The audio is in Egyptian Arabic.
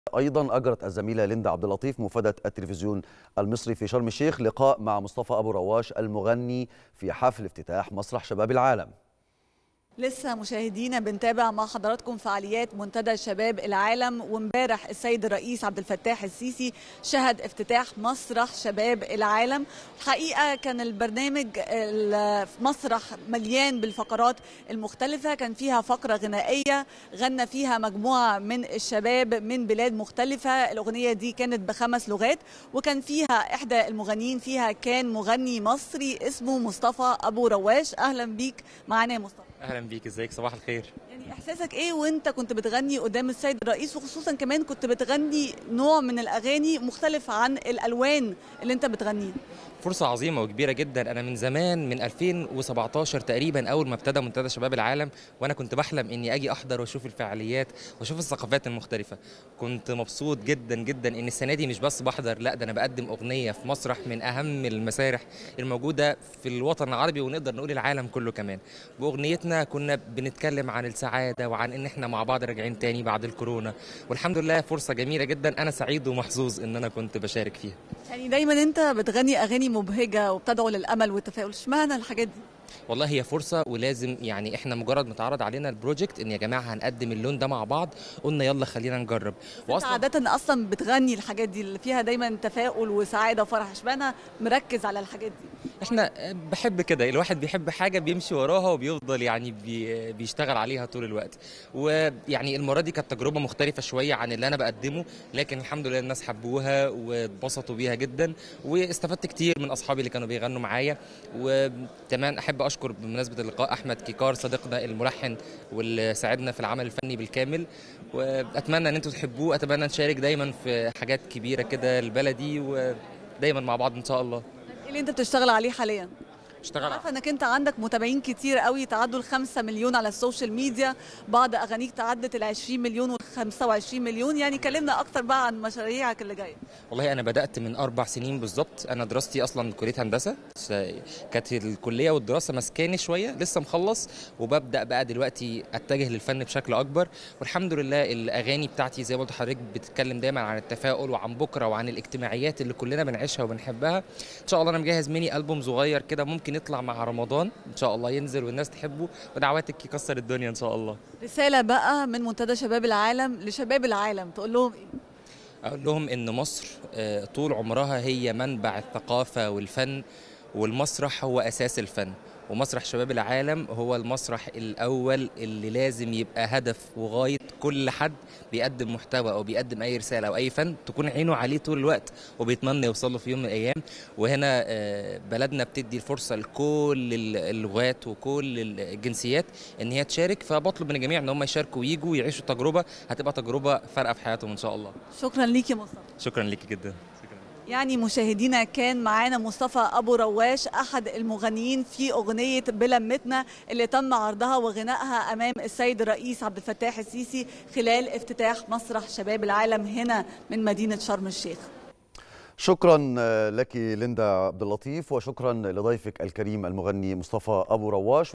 ايضا اجرت الزميله ليندا عبد اللطيف مفاده التلفزيون المصري في شرم الشيخ لقاء مع مصطفى ابو رواش المغني في حفل افتتاح مسرح شباب العالم لسه مشاهدينا بنتابع مع حضراتكم فعاليات منتدى شباب العالم وامبارح السيد الرئيس عبد الفتاح السيسي شهد افتتاح مسرح شباب العالم الحقيقه كان البرنامج المسرح مليان بالفقرات المختلفه كان فيها فقره غنائيه غنى فيها مجموعه من الشباب من بلاد مختلفه الاغنيه دي كانت بخمس لغات وكان فيها احدى المغنيين فيها كان مغني مصري اسمه مصطفى ابو رواش اهلا بيك معانا يا مصطفى اهلا بيك ازيك صباح الخير يعني احساسك ايه وانت كنت بتغني قدام السيد الرئيس وخصوصا كمان كنت بتغني نوع من الاغاني مختلف عن الالوان اللي انت بتغنيه فرصة عظيمة وكبيرة جدا أنا من زمان من 2017 تقريبا أول ما ابتدى منتدى شباب العالم وأنا كنت بحلم إني أجي أحضر وأشوف الفعاليات وأشوف الثقافات المختلفة كنت مبسوط جدا جدا إن السنة دي مش بس بحضر لا ده أنا بقدم أغنية في مسرح من أهم المسارح الموجودة في الوطن العربي ونقدر نقول العالم كله كمان بأغنيتنا كنا بنتكلم عن السعادة وعن إن إحنا مع بعض راجعين تاني بعد الكورونا والحمد لله فرصة جميلة جدا أنا سعيد ومحظوظ إن أنا كنت بشارك فيها يعني دايما انت بتغني اغاني مبهجه وبتدعو للامل والتفاؤل اشمعنى الحاجات دي والله هي فرصة ولازم يعني احنا مجرد ما اتعرض علينا البروجكت ان يا جماعة هنقدم اللون ده مع بعض قلنا يلا خلينا نجرب انت عاده اصلا بتغني الحاجات دي اللي فيها دايما تفاؤل وسعاده وفرح اشمعنى مركز على الحاجات دي احنا بحب كده الواحد بيحب حاجة بيمشي وراها وبيفضل يعني بي بيشتغل عليها طول الوقت ويعني المرة دي كانت تجربة مختلفة شوية عن اللي انا بقدمه لكن الحمد لله الناس حبوها واتبسطوا بيها جدا واستفدت كتير من اصحابي اللي كانوا بيغنوا معايا وكمان احب اشكر بمناسبه اللقاء احمد كيكار صديقنا الملحن واللي ساعدنا في العمل الفني بالكامل واتمنى ان انتم تحبوه اتمنى نشارك دايما في حاجات كبيره كده البلدي ودايما مع بعض ان شاء الله ايه اللي انت بتشتغل عليه حاليا اشتغل عارفه انك انت عندك متابعين كتير قوي تعدوا ال 5 مليون على السوشيال ميديا بعض اغانيك تعدت ال 20 مليون وال 25 مليون يعني كلمنا اكتر بقى عن مشاريعك اللي جايه والله انا بدات من اربع سنين بالظبط انا دراستي اصلا كليه هندسه كانت الكليه والدراسه ماسكاني شويه لسه مخلص وببدا بقى دلوقتي اتجه للفن بشكل اكبر والحمد لله الاغاني بتاعتي زي ما قلت لحضرتك بتتكلم دايما عن التفاؤل وعن بكره وعن الاجتماعيات اللي كلنا بنعيشها وبنحبها ان شاء الله انا مجهز ميني البوم صغير كده ممكن يطلع مع رمضان ان شاء الله ينزل والناس تحبه ودعواتك يكسر الدنيا ان شاء الله رساله بقى من منتدى شباب العالم لشباب العالم تقول لهم ايه اقول لهم ان مصر طول عمرها هي منبع الثقافه والفن والمسرح هو اساس الفن ومسرح شباب العالم هو المسرح الاول اللي لازم يبقى هدف وغايه كل حد بيقدم محتوى او بيقدم اي رساله او اي فن تكون عينه عليه طول الوقت وبيتمنى يوصل له في يوم من الايام وهنا بلدنا بتدي الفرصه لكل اللغات وكل الجنسيات ان هي تشارك فبطلب من الجميع ان هم يشاركوا ويجوا ويعيشوا تجربه هتبقى تجربه فارقه في حياتهم ان شاء الله شكرا ليك يا مصطفى شكرا ليكي جدا يعني مشاهدينا كان معانا مصطفى ابو رواش احد المغنيين في اغنيه بلمتنا اللي تم عرضها وغنائها امام السيد الرئيس عبد الفتاح السيسي خلال افتتاح مسرح شباب العالم هنا من مدينه شرم الشيخ شكرا لك ليندا عبد اللطيف وشكرا لضيفك الكريم المغني مصطفى ابو رواش